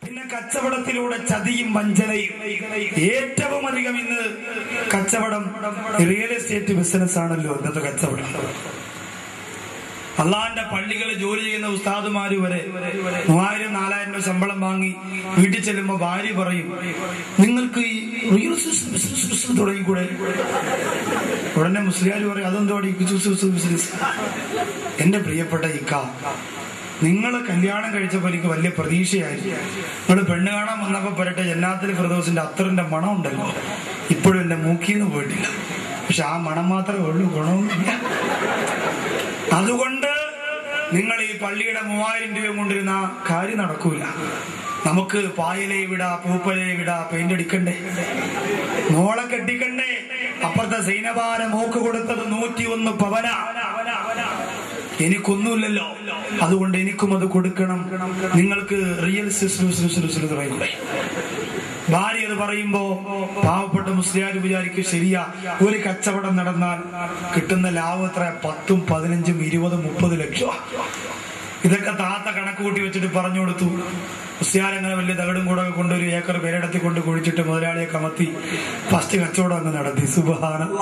പിന്നെ കച്ചവടത്തിലൂടെ ചതിയും വഞ്ചനയും ഏറ്റവും അധികം ഇന്ന് കച്ചവടം റിയൽ എസ്റ്റേറ്റ് ബിസിനസ് ആണല്ലോ ഇന്നത്തെ കച്ചവടം അള്ളാന്റെ പള്ളികളിൽ ജോലി ചെയ്യുന്ന ഉസ്താദുമാര് വരെ മൂവായിരം നാലായിരം രൂപ ശമ്പളം വാങ്ങി വീട്ടിൽ ചെല്ലുമ്പോ ഭാര്യ പറയും നിങ്ങൾക്ക് ഈ റിയൽ എസ്റ്റേറ്റ് ബിസിനസ് ബിസിനസ് തുടങ്ങിക്കൂടെ ഉടനെ മുസ്ലിയാർ പറയും അതെന്തോടി ബിസിനസ് എന്റെ പ്രിയപ്പെട്ട ഇക്ക നിങ്ങൾ കല്യാണം കഴിച്ചപ്പോൾ എനിക്ക് വലിയ പ്രതീക്ഷയായിരുന്നു നിങ്ങൾ പെണ്ണ് കാണാൻ വന്നപ്പോ പറയട്ടെ ജന്നാത്തിൽ ഫിറദോസിന്റെ അത്തറിന്റെ മണം ഉണ്ടല്ലോ ഇപ്പോഴും എന്റെ മൂക്കിന്ന് പോയിട്ടില്ല പക്ഷെ ആ മണം മാത്രമേ ഉള്ളൂ ഗുണമൊന്നുമില്ല അതുകൊണ്ട് നിങ്ങൾ ഈ പള്ളിയുടെ മൂവായിരം രൂപ കൊണ്ടിരുന്ന കാര്യം നടക്കൂല നമുക്ക് പായലേ വിടാ പൂപ്പലേ വിടാ പെയിന്റ് അടിക്കണ്ടേ മോളെ കെട്ടിക്കണ്ടേ അപ്പുറത്തെ സൈനവാര മോക്ക് കൊടുത്തത് നൂറ്റി ഒന്ന് പവന എനിക്കൊന്നുമില്ലല്ലോ അതുകൊണ്ട് എനിക്കും അത് കൊടുക്കണം നിങ്ങൾക്ക് റിയൽ തുടങ്ങിക്കൂടെ ഭാര്യ അത് പറയുമ്പോ പാവപ്പെട്ട മുസ്ലിയാർ വിചാരിക്കും ശരിയാ ഒരു കച്ചവടം നടന്നാൽ കിട്ടുന്ന ലാഭം എത്ര പത്തും പതിനഞ്ചും ഇരുപതും മുപ്പത് ലക്ഷം ഇതൊക്കെ താത്ത കണക്ക് കൂട്ടി വെച്ചിട്ട് പറഞ്ഞു കൊടുത്തു മുസ്ലിയാർ അങ്ങനെ വലിയ തകടും കൂടെ കൊണ്ട് ഒരു ഏക്കർ പേരിടത്തി കൊണ്ട് കുഴിച്ചിട്ട് മുതലാളിയെ കമത്തി ഫസ്റ്റ് കച്ചവടം അങ്ങ് നടത്തി സുബഹാനല്ലാ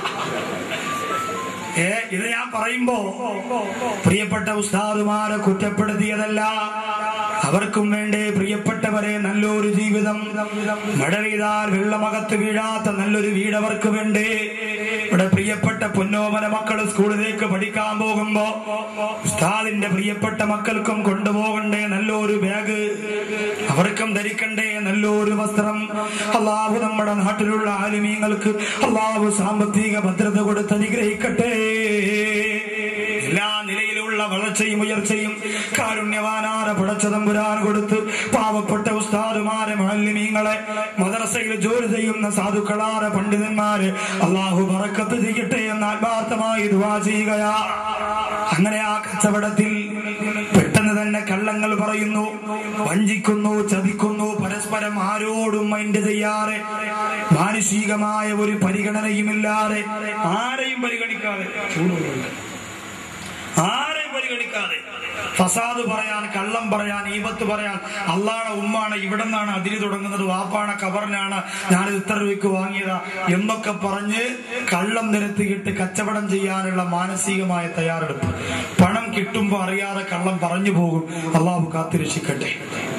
ഏ ഇത് ഞാൻ പറയുമ്പോ പ്രിയപ്പെട്ട ഉസ്താദുമാരെ കുറ്റപ്പെടുത്തിയതല്ല അവർക്കും വേണ്ടേ പ്രിയപ്പെട്ടവരെ നല്ലൊരു ജീവിതം മഴ പെയ്താൽ വെള്ളമകത്ത് വീഴാത്ത നല്ലൊരു വീട് അവർക്ക് വേണ്ടേ ഇവിടെ പ്രിയപ്പെട്ട പൊന്നോമന മക്കൾ സ്കൂളിലേക്ക് പഠിക്കാൻ പോകുമ്പോ ഉസ്താദിന്റെ പ്രിയപ്പെട്ട മക്കൾക്കും കൊണ്ടുപോകണ്ടേ നല്ലൊരു ബാഗ് അവർക്കും ധരിക്കണ്ടേ നല്ലൊരു വസ്ത്രം അള്ളാഹു നമ്മുടെ നാട്ടിലുള്ള ആലിമീങ്ങൾക്ക് അള്ളാഹു സാമ്പത്തിക ഭദ്രത കൊടുത്ത് അനുഗ്രഹിക്കട്ടെ എല്ലാ നിലയിലുള്ള വളർച്ചയും ഉയർച്ചയും കാരുണ്യവാനാര പടച്ചതമ്പുരാൻ കൊടുത്ത് പാവപ്പെട്ട ഉസ്താദുമാരെ മാലിന്യങ്ങളെ മദ്രസയിൽ ജോലി ചെയ്യുന്ന സാധുക്കളാര പണ്ഡിതന്മാര് അള്ളാഹു പറക്കത്ത് ചെയ്യട്ടെ എന്ന് ആത്മാർത്ഥമായി ദുവാ ചെയ്യുകയാ അങ്ങനെ ആ കച്ചവടത്തിൽ പെട്ടെന്ന് തന്നെ കള്ളങ്ങൾ പറയുന്നു വഞ്ചിക്കുന്നു ചതിക്കുന്നു പരസ്പരം ആരോടും മൈൻഡ് ചെയ്യാതെ മാനുഷികമായ ഒരു പരിഗണനയുമില്ലാതെ ആരെയും പരിഗണിക്കാതെ ചൂടുകളുണ്ട് ആരെയും പരിഗണിക്കാതെ ഫസാദ് പറയാൻ കള്ളം പറയാൻ ഈപത്ത് പറയാൻ അള്ളാണ് ഉമ്മാണ് ഇവിടെ നിന്നാണ് അതിരി തുടങ്ങുന്നത് വാപ്പാണ് കബറിനാണ് ഞാനിത് ഇത്ര രൂപയ്ക്ക് വാങ്ങിയതാ എന്നൊക്കെ പറഞ്ഞ് കള്ളം നിരത്തിയിട്ട് കച്ചവടം ചെയ്യാനുള്ള മാനസികമായ തയ്യാറെടുപ്പ് പണം കിട്ടുമ്പോ അറിയാതെ കള്ളം പറഞ്ഞു പോകും അള്ളാഹു കാത്തിരക്ഷിക്കട്ടെ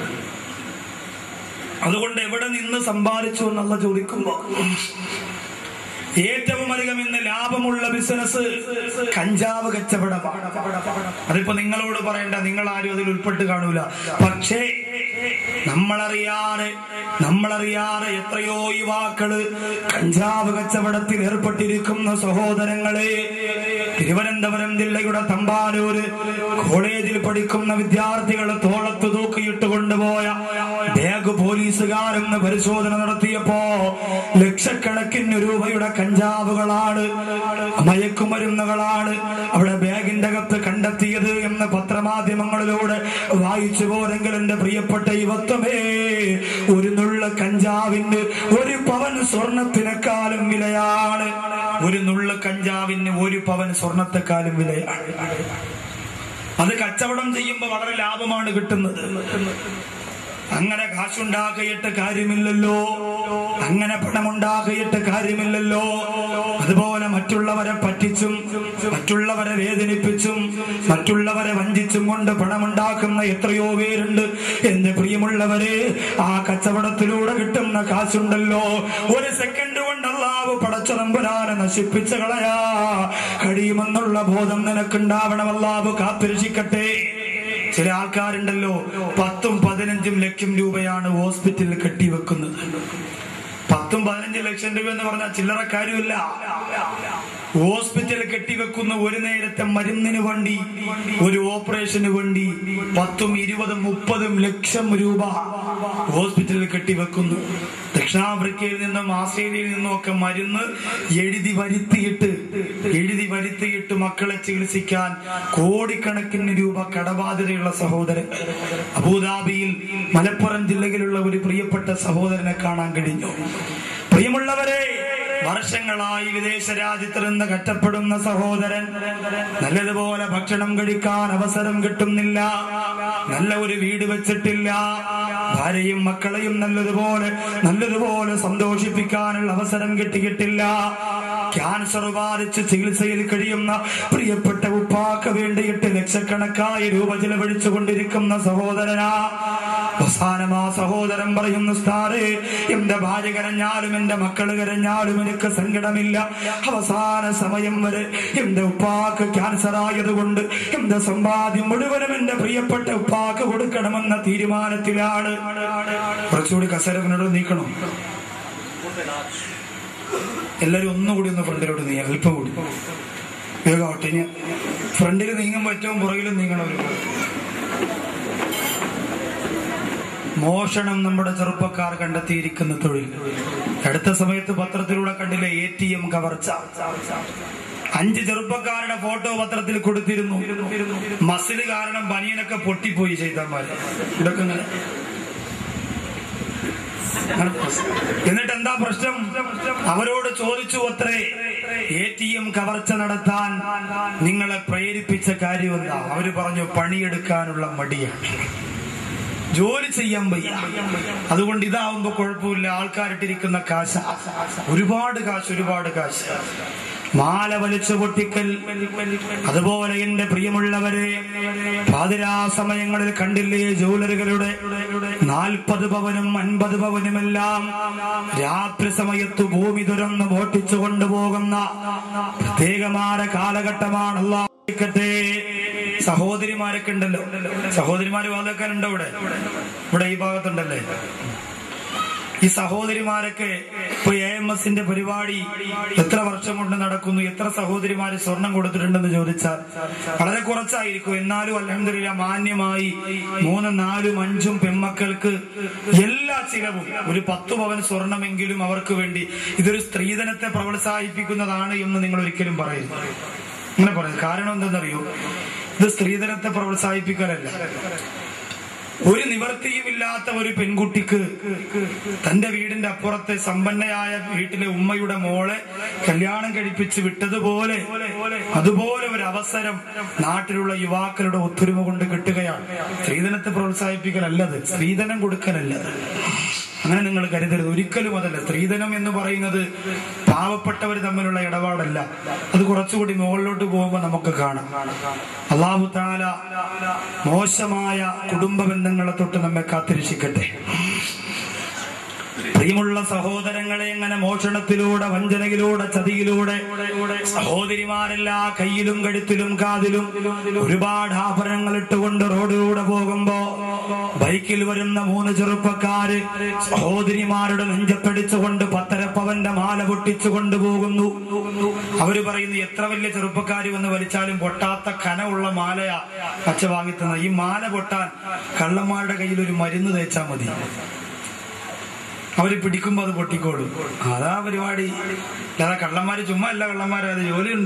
അതുകൊണ്ട് എവിടെ നിന്ന് സമ്പാദിച്ചു എന്നുള്ള ചോദിക്കുമ്പോ ഏറ്റവും അധികം ഇന്ന് ലാഭമുള്ള ബിസിനസ് കഞ്ചാവ് കച്ചവടമാണ് അതിപ്പോ നിങ്ങളോട് പറയണ്ട നിങ്ങൾ ആരും അതിൽ ഉൾപ്പെട്ട് കാണൂല പക്ഷേ നമ്മളറിയാതെ നമ്മളറിയാതെ എത്രയോ യുവാക്കള് കഞ്ചാവ് കച്ചവടത്തിൽ ഏർപ്പെട്ടിരിക്കുന്ന സഹോദരങ്ങളെ തിരുവനന്തപുരം ജില്ലയുടെ തമ്പാനൂര് കോളേജിൽ പഠിക്കുന്ന വിദ്യാർത്ഥികൾ തോളത്ത് തൂക്കിയിട്ട് കൊണ്ടുപോയ ബാഗ് പോലീസുകാരെന്ന് പരിശോധന നടത്തിയപ്പോ ലക്ഷക്കണക്കിന് രൂപയുടെ കഞ്ചാവുകളാണ് മയക്കുമരുന്നുകളാണ് അവിടെ ബാഗിന്റെ അകത്ത് കണ്ടെത്തിയത് എന്ന് പത്രമാധ്യമങ്ങളിലൂടെ വായിച്ചു പോരെങ്കിൽ എന്റെ പ്രിയപ്പെട്ട യുവത്വമേ ഒരു നുള്ള കഞ്ചാവിന് ഒരു പവൻ സ്വർണത്തിനെക്കാളും വിലയാണ് ഒരു നുള്ള കഞ്ചാവിന് ഒരു പവൻ സ്വർണത്തെക്കാളും വിലയാണ് അത് കച്ചവടം ചെയ്യുമ്പോൾ വളരെ ലാഭമാണ് കിട്ടുന്നത് അങ്ങനെ കാശുണ്ടാക്കിയിട്ട് കാര്യമില്ലല്ലോ അങ്ങനെ പണമുണ്ടാക്കിയിട്ട് കാര്യമില്ലല്ലോ അതുപോലെ മറ്റുള്ളവരെ പറ്റിച്ചും മറ്റുള്ളവരെ വേദനിപ്പിച്ചും മറ്റുള്ളവരെ വഞ്ചിച്ചും കൊണ്ട് പണമുണ്ടാക്കുന്ന എത്രയോ പേരുണ്ട് എന്റെ പ്രിയമുള്ളവരെ ആ കച്ചവടത്തിലൂടെ കിട്ടുന്ന കാശുണ്ടല്ലോ ഒരു സെക്കൻഡ് കൊണ്ട് അള്ളാവ് പടച്ചതമ്പുരാനെ നശിപ്പിച്ച കളയാ കഴിയുമെന്നുള്ള ബോധം നിനക്കുണ്ടാവണം അള്ളാവ് കാത്തിരക്ഷിക്കട്ടെ ചില ആൾക്കാരുണ്ടല്ലോ പത്തും പതിനഞ്ചും ലക്ഷം രൂപയാണ് ഹോസ്പിറ്റലിൽ കെട്ടിവെക്കുന്നത് പത്തും പതിനഞ്ചും ലക്ഷം രൂപ എന്ന് പറഞ്ഞാൽ ചില്ലറ കാര്യമില്ല ഹോസ്പിറ്റലിൽ കെട്ടിവെക്കുന്ന ഒരു നേരത്തെ മരുന്നിന് വേണ്ടി ഒരു ഓപ്പറേഷന് വേണ്ടി പത്തും ഇരുപതും മുപ്പതും ലക്ഷം രൂപ ഹോസ്പിറ്റലിൽ കെട്ടിവെക്കുന്നു ദക്ഷിണാഫ്രിക്കയിൽ നിന്നും ആസ്ട്രേലിയയിൽ നിന്നും ഒക്കെ മരുന്ന് എഴുതി വരുത്തിയിട്ട് എഴുതി വരുത്തിയിട്ട് മക്കളെ ചികിത്സിക്കാൻ കോടിക്കണക്കിന് രൂപ കടബാധ്യതയുള്ള സഹോദരൻ അബുദാബിയിൽ മലപ്പുറം ജില്ലയിലുള്ള ഒരു പ്രിയപ്പെട്ട സഹോദരനെ കാണാൻ കഴിഞ്ഞു പ്രിയമുള്ളവരെ വർഷങ്ങളായി വിദേശ രാജ്യത്ത് നിന്ന് കഷ്ടപ്പെടുന്ന സഹോദരൻ നല്ലതുപോലെ ഭക്ഷണം കഴിക്കാൻ അവസരം കിട്ടുന്നില്ല നല്ല ഒരു വീട് വെച്ചിട്ടില്ല ഭാര്യയും മക്കളെയും നല്ലതുപോലെ നല്ലതുപോലെ സന്തോഷിപ്പിക്കാനുള്ള അവസരം കിട്ടിയിട്ടില്ല ക്യാൻസർ ബാധിച്ച് ചികിത്സയിൽ കഴിയുന്ന പ്രിയപ്പെട്ട ഉപ്പാക്ക് വേണ്ടിയിട്ട് ലക്ഷക്കണക്കായി രൂപ ചിലവഴിച്ചു കൊണ്ടിരിക്കുന്ന സഹോദരനാ അവസാനം ആ സഹോദരൻ പറയുന്നു സ്ഥാറേ എന്റെ ഭാര്യ കരഞ്ഞാലും എന്റെ മക്കള് കരഞ്ഞാലും എനിക്ക് സങ്കടമില്ല അവസാന സമയം വരെ എന്റെ ഉപ്പാക്ക് ക്യാൻസർ ആയതുകൊണ്ട് എന്റെ സമ്പാദ്യം മുഴുവനും എന്റെ പ്രിയപ്പെട്ട ഉപ്പാക്ക് കൊടുക്കണമെന്ന തീരുമാനത്തിലാണ് കുറച്ചുകൂടി കസരവിനോട് നീക്കണം എല്ലാരും ഒന്നുകൂടി ഒന്ന് ഫ്രണ്ടിലോട്ട് നീങ്ങാം അല്പം കൂടി വേഗമാവട്ടെ ഇനി ഫ്രണ്ടിൽ നീങ്ങുമ്പോൾ ഏറ്റവും പുറകിലും നീങ്ങണം ഒരു മോഷണം നമ്മുടെ ചെറുപ്പക്കാർ കണ്ടെത്തിയിരിക്കുന്ന തൊഴിൽ അടുത്ത സമയത്ത് പത്രത്തിലൂടെ കണ്ടില്ലേ എ ടി എം കവർച്ച അഞ്ച് ചെറുപ്പക്കാരുടെ ഫോട്ടോ പത്രത്തിൽ കൊടുത്തിരുന്നു മസിൽ കാരണം ബനിയനൊക്കെ പൊട്ടിപ്പോയി ചെയ്തന്മാര് ഇതൊക്കെ ഇങ്ങനെ എന്നിട്ട് എന്താ പ്രശ്നം അവരോട് ചോദിച്ചു അത്രേ എ ടി എം കവർച്ച നടത്താൻ നിങ്ങളെ പ്രേരിപ്പിച്ച കാര്യം എന്താ അവര് പറഞ്ഞു പണിയെടുക്കാനുള്ള മടിയാണ് ജോലി ചെയ്യാൻ വയ്യ അതുകൊണ്ട് ഇതാവുമ്പോ കുഴപ്പമില്ല ആൾക്കാരിട്ടിരിക്കുന്ന കാശ് ഒരുപാട് കാശ് ഒരുപാട് കാശ് മാല വലിച്ചു പൊട്ടിക്കൽ അതുപോലെ എന്റെ പ്രിയമുള്ളവരെ പാതിരാ സമയങ്ങളിൽ കണ്ടില്ലേ ജൂവലറികളുടെ നാൽപ്പത് പവനും അൻപത് പവനുമെല്ലാം രാത്രി സമയത്ത് ഭൂമി തുറന്ന് മോട്ടിച്ചു കൊണ്ടുപോകുന്ന പ്രത്യേകമായ കാലഘട്ടമാണല്ലോ ിക്കട്ടെ സഹോദരിമാരൊക്കെ ഉണ്ടല്ലോ സഹോദരിമാര് വാതക്കാനുണ്ടോ ഇവിടെ ഇവിടെ ഈ ഭാഗത്തുണ്ടല്ലേ ഈ സഹോദരിമാരൊക്കെ ഇപ്പൊ എ എം എസിന്റെ പരിപാടി എത്ര വർഷം കൊണ്ട് നടക്കുന്നു എത്ര സഹോദരിമാര് സ്വർണം കൊടുത്തിട്ടുണ്ടെന്ന് ചോദിച്ചാൽ വളരെ കുറച്ചായിരിക്കും എന്നാലും അലഹമില്ല മാന്യമായി മൂന്നും നാലും അഞ്ചും പെൺമക്കൾക്ക് എല്ലാ ചിലവും ഒരു പത്ത് പവൻ സ്വർണമെങ്കിലും അവർക്ക് വേണ്ടി ഇതൊരു സ്ത്രീധനത്തെ പ്രോത്സാഹിപ്പിക്കുന്നതാണ് എന്ന് നിങ്ങൾ ഒരിക്കലും പറയരുത് അങ്ങനെ പറയുന്നത് കാരണം എന്തെന്നറിയോ ഇത് സ്ത്രീധനത്തെ പ്രോത്സാഹിപ്പിക്കലല്ല ഒരു നിവർത്തിയുമില്ലാത്ത ഒരു പെൺകുട്ടിക്ക് തന്റെ വീടിന്റെ അപ്പുറത്തെ സമ്പന്നയായ വീട്ടിലെ ഉമ്മയുടെ മോളെ കല്യാണം കഴിപ്പിച്ച് വിട്ടതുപോലെ അതുപോലെ ഒരു അവസരം നാട്ടിലുള്ള യുവാക്കളുടെ ഒത്തൊരുമ കൊണ്ട് കിട്ടുകയാണ് സ്ത്രീധനത്തെ പ്രോത്സാഹിപ്പിക്കലല്ലത് സ്ത്രീധനം കൊടുക്കലല്ലത് അങ്ങനെ നിങ്ങൾ കരുതരുത് ഒരിക്കലും അതല്ല സ്ത്രീധനം എന്ന് പറയുന്നത് പാവപ്പെട്ടവർ തമ്മിലുള്ള ഇടപാടല്ല അത് കുറച്ചുകൂടി മുകളിലോട്ട് പോകുമ്പോൾ നമുക്ക് കാണാം അള്ളാഹു താല മോശമായ കുടുംബ ബന്ധങ്ങളെ തൊട്ട് നമ്മെ കാത്തിരക്ഷിക്കട്ടെ പ്രിയമുള്ള സഹോദരങ്ങളെ എങ്ങനെ മോഷണത്തിലൂടെ വഞ്ചനയിലൂടെ ചതിയിലൂടെ സഹോദരിമാരെല്ലാ കയ്യിലും കഴുത്തിലും കാതിലും ഒരുപാട് ആഭരണങ്ങൾ ഇട്ടുകൊണ്ട് റോഡിലൂടെ പോകുമ്പോ ബൈക്കിൽ വരുന്ന മൂന്ന് ചെറുപ്പക്കാര് സഹോദരിമാരുടെ നെഞ്ചത്തടിച്ചുകൊണ്ട് പത്തരപ്പവന്റെ മാല പൊട്ടിച്ചു കൊണ്ടുപോകുന്നു അവര് പറയുന്നു എത്ര വലിയ ചെറുപ്പക്കാര് വന്ന് വലിച്ചാലും പൊട്ടാത്ത കനമുള്ള മാലയാ അച്ഛ വാങ്ങിത്തന്നത് ഈ മാല പൊട്ടാൻ കള്ളന്മാരുടെ കയ്യിൽ ഒരു മരുന്ന് തേച്ചാൽ മതി അവര് പിടിക്കുമ്പോ അത് പൊട്ടിക്കോളും അതാ പരിപാടി അല്ലാതെ കള്ളന്മാര് ചുമ്മാ അല്ല കള്ളന്മാര് അത് ജോലിയുണ്ട്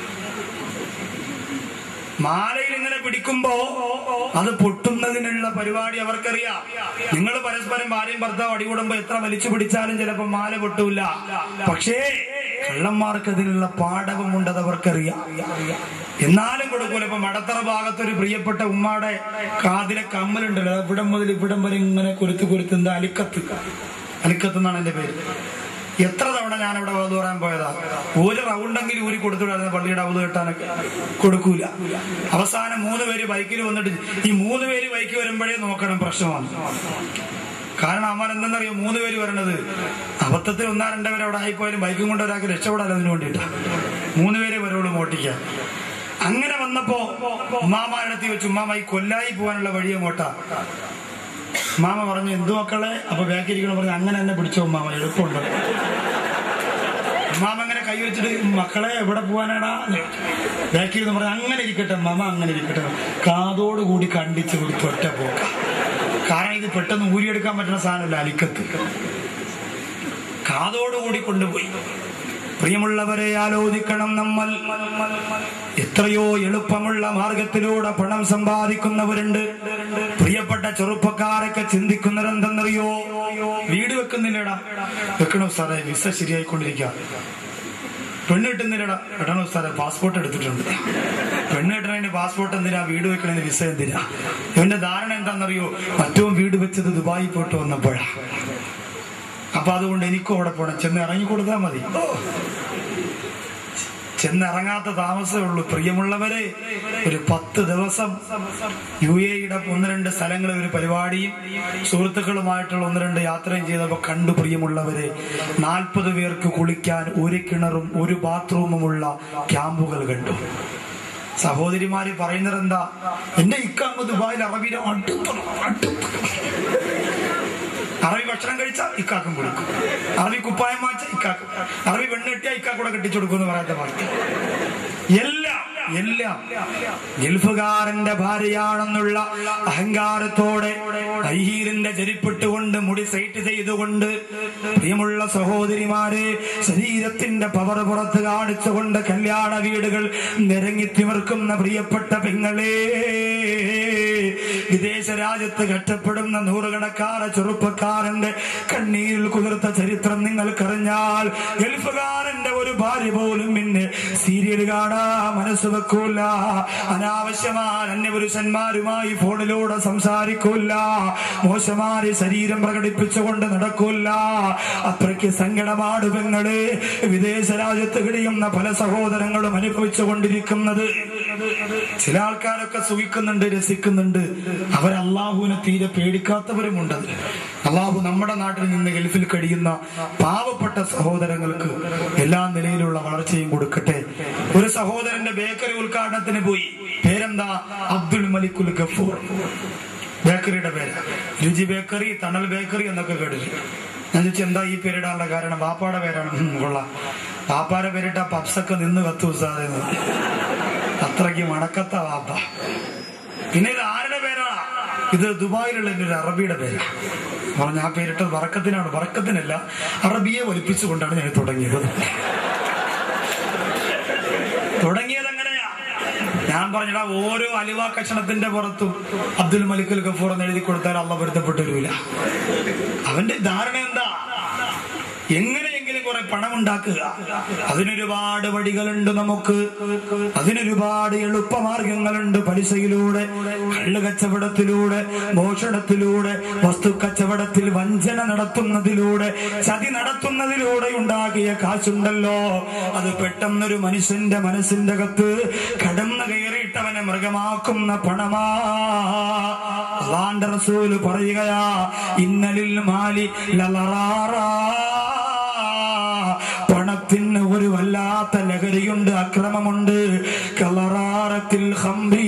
മാലയിൽ ഇങ്ങനെ പിടിക്കുമ്പോ അത് പൊട്ടുന്നതിനുള്ള പരിപാടി അവർക്കറിയാം നിങ്ങൾ പരസ്പരം ഭാര്യയും ഭർത്താവ് അടികൂടുമ്പോ എത്ര വലിച്ചു പിടിച്ചാലും ചിലപ്പോ മാല പൊട്ടൂല പക്ഷേ കള്ളന്മാർക്ക് അതിനുള്ള പാഠകമുണ്ട് അത് അവർക്കറിയാം എന്നാലും കൊടുക്കൂല ഇപ്പൊ മടത്തറ ഭാഗത്തൊരു പ്രിയപ്പെട്ട ഉമ്മയുടെ കാതിലെ കമ്മലുണ്ടല്ലോ അത് ഇവിടം മുതൽ ഇവിടം വരെ ഇങ്ങനെ കുരുത്ത് കുരുത്ത് എന്താ അലിക്കത്ത് അലിക്കത്ത് എന്നാണ് എന്റെ പേര് എത്ര തവണ ഞാൻ അവിടെ വധു പറയാൻ പോയതാ ഒരു റൗണ്ടെങ്കിലും ഊരി കൊടുത്തുവിടായിരുന്നു പള്ളിയുടെ അവധ് കെട്ടാനൊക്കെ കൊടുക്കൂല അവസാനം മൂന്ന് പേര് ബൈക്കിൽ വന്നിട്ട് ഈ മൂന്ന് പേര് ബൈക്ക് വരുമ്പോഴേ നോക്കണം പ്രശ്നമാണ് കാരണം അമ്മാൻ എന്തെന്നറിയോ മൂന്ന് പേര് വരണത് അബദ്ധത്തിൽ ഒന്നാ രണ്ടോ പേര് അവിടെ ആയിപ്പോയാലും ബൈക്കും കൊണ്ട് ഒരാൾക്ക് രക്ഷപ്പെടാൻ അതിന് വേണ്ടിയിട്ട് മൂന്ന് പേരെ വരോട് മോട്ടിക്കാൻ അങ്ങനെ വന്നപ്പോ ഉമ്മാമാരടുത്ത് വെച്ച് ഉമ്മാമ ഈ കൊല്ലായി പോകാനുള്ള വഴി അങ്ങോട്ടാ മാമ പറഞ്ഞു എന്തു മക്കളെ അപ്പൊ ബാക്കിരിക്കണം പറഞ്ഞു അങ്ങനെ തന്നെ പിടിച്ചോ മാമ എളുപ്പമുണ്ട് മാമ അങ്ങനെ കൈ വെച്ചിട്ട് മക്കളെ എവിടെ പോവാനാടാ ബാക്കിൽ നിന്ന് പറഞ്ഞു അങ്ങനെ ഇരിക്കട്ടെ മാമ അങ്ങനെ ഇരിക്കട്ടെ കാതോട് കൂടി കണ്ടിച്ച് കൊടുത്ത് ഒറ്റ പോക്ക കാരണം ഇത് പെട്ടെന്ന് ഊരിയെടുക്കാൻ പറ്റുന്ന സാധനമല്ല അലിക്കത്ത് കാതോടുകൂടി കൊണ്ടുപോയി പ്രിയമുള്ളവരെ ആലോചിക്കണം നമ്മൾ എത്രയോ എളുപ്പമുള്ള മാർഗത്തിലൂടെ പണം സമ്പാദിക്കുന്നവരുണ്ട് പ്രിയപ്പെട്ട ചെറുപ്പക്കാരൊക്കെ ചിന്തിക്കുന്നതെന്തെന്നറിയോ വീട് വെക്കുന്നില്ലടാ വെക്കണോ സാറേ വിസ ശരിയായിക്കൊണ്ടിരിക്കുക പെണ്ണ് കിട്ടുന്നില്ലടാ എടണോ സാറേ പാസ്പോർട്ട് എടുത്തിട്ടുണ്ട് പെണ്ണ് കിട്ടണതിന് പാസ്പോർട്ട് എന്തിനാ വീട് വെക്കണതിന് വിസ എന്തിനാ ഇവന്റെ ധാരണ എന്താണെന്നറിയോ മറ്റവും വീട് വെച്ചത് ദുബായി പോയിട്ട് വന്നപ്പോഴാ അപ്പൊ അതുകൊണ്ട് എനിക്കും അവിടെ പോണം ചെന്ന് ഇറങ്ങി കൊടുത്താൽ മതി ഓ. ചെന്നിറങ്ങാത്ത താമസമേ ഉള്ളൂ പ്രിയമുള്ളവരെ ഒരു പത്ത് ദിവസം യു എയുടെ ഒന്ന് രണ്ട് സ്ഥലങ്ങളിൽ ഒരു പരിപാടിയും സുഹൃത്തുക്കളുമായിട്ടുള്ള ഒന്ന് രണ്ട് യാത്രയും ചെയ്തപ്പോൾ കണ്ടു പ്രിയമുള്ളവരെ നാൽപ്പത് പേർക്ക് കുളിക്കാൻ ഒരു കിണറും ഒരു ബാത്റൂമുമുള്ള ക്യാമ്പുകൾ കണ്ടു സഹോദരിമാര് പറയുന്നത് എന്താ എന്റെ ഇക്കാമ്പ് ദുബായിൽ അറബിയുടെ അടുത്താണ് അടുത്ത് അറബി ഭക്ഷണം കഴിച്ചാൽ ഇക്കാക്കും കൊടുക്കും അറബി കുപ്പായം വാങ്ങിച്ച ഇക്കാക്കും അറബി പെണ്ണെട്ടിയ ഇക്കാക്കൂടെ കെട്ടിച്ചു കൊടുക്കും എന്ന് പറയാത്ത പാർട്ടി എല്ലാം എല്ലാം ഗൾഫുകാരന്റെ ഭാര്യയാണെന്നുള്ള അഹങ്കാരത്തോടെ ഹൈഹീലിന്റെ ചെരിപ്പിട്ടുകൊണ്ട് മുടി സൈറ്റ് ചെയ്തുകൊണ്ട് പ്രിയമുള്ള സഹോദരിമാരെ ശരീരത്തിന്റെ പവർ പുറത്ത് കാണിച്ചുകൊണ്ട് കല്യാണ വീടുകൾ നിരങ്ങി തിമിർക്കുന്ന പ്രിയപ്പെട്ട പെങ്ങളെ വിദേശ രാജ്യത്ത് കഷ്ടപ്പെടുന്ന നൂറുകണക്കാര ചെറുപ്പക്കാരന്റെ കണ്ണീരിൽ കുതിർത്ത ചരിത്രം നിങ്ങൾക്കറിഞ്ഞാൽ ഗൾഫുകാരന്റെ ഒരു ഭാര്യ പോലും പിന്നെ സീരിയൽ കാണാ മനസ്സ് വെക്കൂല അനാവശ്യമായ അന്യപുരുഷന്മാരുമായി ഫോണിലൂടെ സംസാരിക്കൂല മോശമായ ശരീരം പ്രകടിപ്പിച്ചുകൊണ്ട് നടക്കൂല അത്രയ്ക്ക് സങ്കടമാണ് പെങ്ങള് വിദേശ രാജ്യത്ത് കഴിയുന്ന പല സഹോദരങ്ങളും അനുഭവിച്ചു കൊണ്ടിരിക്കുന്നത് ചില ആൾക്കാരൊക്കെ സുഖിക്കുന്നുണ്ട് രസിക്കുന്നുണ്ട് അവർ അള്ളാഹുവിനെ തീരെ പേടിക്കാത്തവരുമുണ്ട് അള്ളാഹു നമ്മുടെ നാട്ടിൽ നിന്ന് ഗൾഫിൽ കഴിയുന്ന പാവപ്പെട്ട സഹോദരങ്ങൾക്ക് എല്ലാ നിലയിലുള്ള വളർച്ചയും കൊടുക്കട്ടെ ഒരു സഹോദരന്റെ ബേക്കറി ഉദ്ഘാടനത്തിന് പോയി പേരെന്താ അബ്ദുൽ മലിക്കുൽ ഗഫൂർ ബേക്കറിയുടെ പേര് രുചി ബേക്കറി തണൽ ബേക്കറി എന്നൊക്കെ കേട്ടില്ല ഞാൻ ചോദിച്ചു എന്താ ഈ പേരിടാനുള്ള കാരണം ബാപ്പാടെ പേരാണ് ഉം, കൊള്ളാം ബാപ്പാടെ പേരിട്ട പപ്സൊക്കെ നിന്ന് കത്തു സാറേ അത്രയ്ക്ക് മണക്കത്ത വാപ്പ പിന്നെ ഇത് ആരുടെ പേരാ ഇത് ദുബായിലുള്ള എൻ്റെ ഒരു അറബിയുടെ പേരാ പറഞ്ഞ ആ പേരിട്ടത് വറക്കത്തിനാണ് വറക്കത്തിനല്ല അറബിയെ ഒലിപ്പിച്ചുകൊണ്ടാണ് ഞാൻ തുടങ്ങിയത് തുടങ്ങിയത് എങ്ങനെയാ ഞാൻ പറഞ്ഞടാ ഓരോ അലിവ കഷണത്തിന്റെ പുറത്തും അബ്ദുൽ മലിക്കുൽ ഗഫൂർ എന്ന് എഴുതി കൊടുത്താൽ അള്ള പൊരുത്തപ്പെട്ടു വരില്ല അവന്റെ ധാരണ എന്താ എങ്ങനെയെങ്കിലും കുറെ പണം ഉണ്ടാക്കുക അതിനൊരുപാട് വഴികളുണ്ട് നമുക്ക് അതിനൊരുപാട് എളുപ്പമാർഗങ്ങളുണ്ട് പലിശയിലൂടെ കള്ളു കച്ചവടത്തിലൂടെ മോഷണത്തിലൂടെ വസ്തു കച്ചവടത്തിൽ വഞ്ചന നടത്തുന്നതിലൂടെ ചതി നടത്തുന്നതിലൂടെ ഉണ്ടാക്കിയ കാശുണ്ടല്ലോ അത് പെട്ടെന്നൊരു മനുഷ്യന്റെ മനസ്സിന്റെ അകത്ത് കടന്നു കയറിയിട്ടവനെ മൃഗമാക്കുന്ന പണമാ അള്ളാന്റെ റസൂല് പറയുകയാ ഇന്നലിൽ മാലി ലലറാറാ പണത്തിന് ഒരു വല്ലാത്ത ലഹരിയുണ്ട് അക്രമമുണ്ട് കളറാറത്തിൽ ഹംബി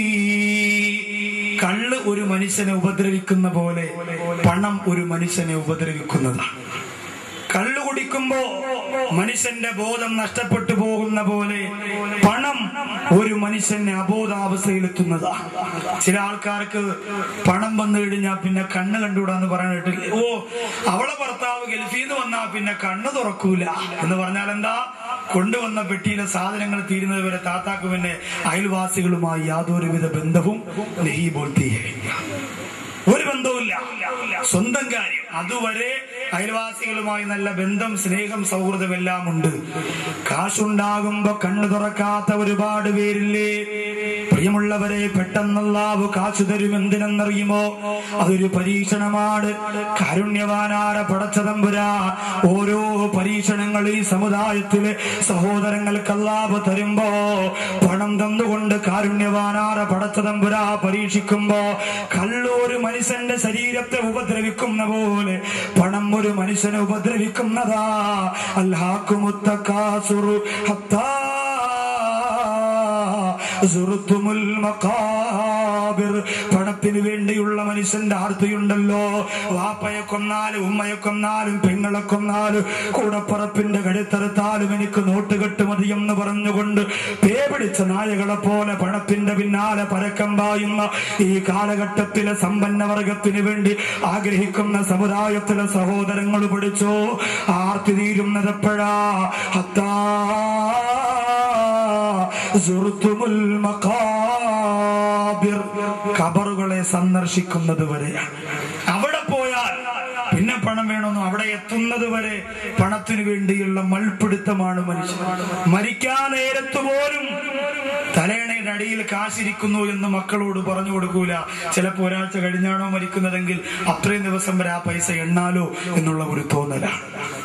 കള്ള് ഒരു മനുഷ്യനെ ഉപദ്രവിക്കുന്ന പോലെ പണം ഒരു മനുഷ്യനെ ഉപദ്രവിക്കുന്നതാണ് കള്ളു കുടിക്കുമ്പോ മനുഷ്യന്റെ ബോധം നഷ്ടപ്പെട്ടു പോകുന്ന പോലെ പണം ഒരു മനുഷ്യനെ അബോധാവസ്ഥയിലെത്തുന്നതാ ചില ആൾക്കാർക്ക് പണം വന്നു കഴിഞ്ഞാൽ പിന്നെ കണ്ണ് കണ്ടുകൂടാന്ന് പറയാൻ കേട്ടില്ലേ ഓ അവളെ ഭർത്താവ് ഗൾഫിൽ നിന്ന് വന്നാ പിന്നെ കണ്ണ് തുറക്കൂല എന്ന് പറഞ്ഞാൽ എന്താ കൊണ്ടുവന്ന പെട്ടിയിലെ സാധനങ്ങൾ തീരുന്നത് വരെ താത്താക്ക് പിന്നെ അയൽവാസികളുമായി യാതൊരുവിധ ബന്ധവും നെഹി ബോൾത്തിയേ ഒരു ബന്ധവുമില്ല സ്വന്തം കാര്യം അതുവരെ അയൽവാസികളുമായി നല്ല ബന്ധം സ്നേഹം സൗഹൃദം എല്ലാം ഉണ്ട് കാശുണ്ടാകുമ്പോ കണ്ണു തുറക്കാത്ത ഒരുപാട് പേരില്ലേ പ്രിയമുള്ളവരെ പെട്ടെന്നല്ലാവ് കാശു തരും എന്തിനെന്നറിയുമോ അതൊരു പരീക്ഷണമാണ് കാരുണ്യവാനാര പടച്ചതമ്പുരാ ഓരോ പരീക്ഷണങ്ങൾ ഈ സമുദായത്തിലെ സഹോദരങ്ങൾക്ക് അല്ലാവ് തരുമ്പോ പണം തന്നുകൊണ്ട് കാരുണ്യവാനാര പടച്ചതമ്പുരാ പരീക്ഷിക്കുമ്പോ കള്ളൊരു മനുഷ്യന്റെ ശരീരത്തെ ഉപദ്രവിക്കുന്ന പോലെ പണം ഒരു മനുഷ്യനെ ഉപദ്രവിക്കുന്നതാ അല്ലാക്കുമുത്തക്കാസുറു ഹത്താ സുറുത്തുമുൽ മഖാബിർ പണം പണത്തിന് വേണ്ടിയുള്ള മനുഷ്യന്റെ ആർത്തിയുണ്ടല്ലോ വാപ്പയെ കൊന്നാലും ഉമ്മയെ കൊന്നാലും പെങ്ങളെ കൊന്നാലും കൂടപ്പറപ്പിന്റെ കഴുത്തറുത്താലും എനിക്ക് നോട്ടുകെട്ട് മതിയെന്ന് പറഞ്ഞുകൊണ്ട് പേ പിടിച്ച നായകളെ പോലെ പണത്തിന്റെ പിന്നാലെ പരക്കം പായുന്ന ഈ കാലഘട്ടത്തിലെ സമ്പന്ന വർഗത്തിന് വേണ്ടി ആഗ്രഹിക്കുന്ന സമുദായത്തിലെ സഹോദരങ്ങൾ പഠിച്ചോ ആർത്തി തീരുന്നത് എപ്പോഴാ ഹത്താ സുഹൃത്തുമുൽ മഖാബിർ ഖബറുകളെ സന്ദർശിക്കുന്നത് വരെയാണ് അവിടെ പോയാൽ പിന്നെ പണം വേണമെന്നും അവിടെ എത്തുന്നത് വരെ പണത്തിനു വേണ്ടിയുള്ള മൽപിടുത്തമാണ് മനുഷ്യൻ മരിക്കാൻ നേരത്ത് പോലും തലേണയുടെ അടിയിൽ കാശിരിക്കുന്നു എന്ന് മക്കളോട് പറഞ്ഞു കൊടുക്കൂല ചിലപ്പോ ഒരാഴ്ച കഴിഞ്ഞാണോ മരിക്കുന്നതെങ്കിൽ അത്രയും ദിവസം വരെ ആ പൈസ എണ്ണാലോ എന്നുള്ള ഒരു തോന്നലാണ്